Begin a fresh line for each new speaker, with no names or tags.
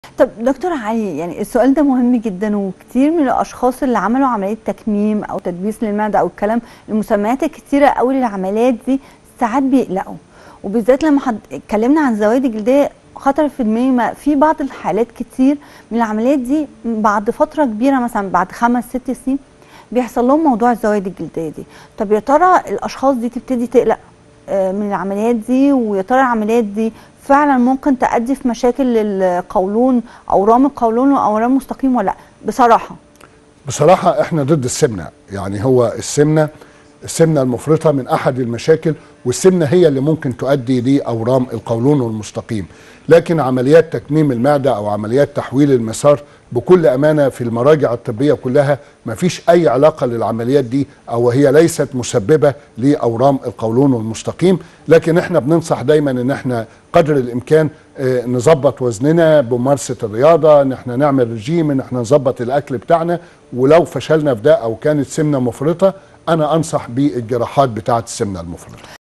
طب دكتور علي يعني السؤال ده مهم جدا وكتير من الاشخاص اللي عملوا عمليه تكميم او تدبيس للمعده او الكلام المسميات الكتيره قوي للعمليات دي ساعات بيقلقوا وبالذات لما حد اتكلمنا عن زوايد الجلديه خطر في دماغي ما في بعض الحالات كتير من العمليات دي بعد فتره كبيره مثلا بعد خمس ست سنين بيحصل لهم موضوع الزوايد الجلديه دي طب يا ترى الاشخاص دي تبتدي تقلق آه، من العمليات دي ويا ترى العمليات دي فعلا ممكن تؤدي في مشاكل للقولون اورام القولون واورام مستقيم ولا لا بصراحه
بصراحة احنا ضد السمنة يعني هو السمنة السمنة المفرطة من أحد المشاكل والسمنة هي اللي ممكن تؤدي لأورام القولون المستقيم لكن عمليات تكميم المعدة أو عمليات تحويل المسار بكل أمانة في المراجع الطبية كلها ما فيش أي علاقة للعمليات دي أو هي ليست مسببة لأورام القولون المستقيم لكن احنا بننصح دايما ان احنا قدر الإمكان آه، نظبط وزننا بممارسة الرياضة ان احنا نعمل رجيم ان احنا نظبط الأكل بتاعنا ولو فشلنا في ده أو كانت سمنة مفرطة أنا أنصح بالجراحات بتاعة السمنة المفرطة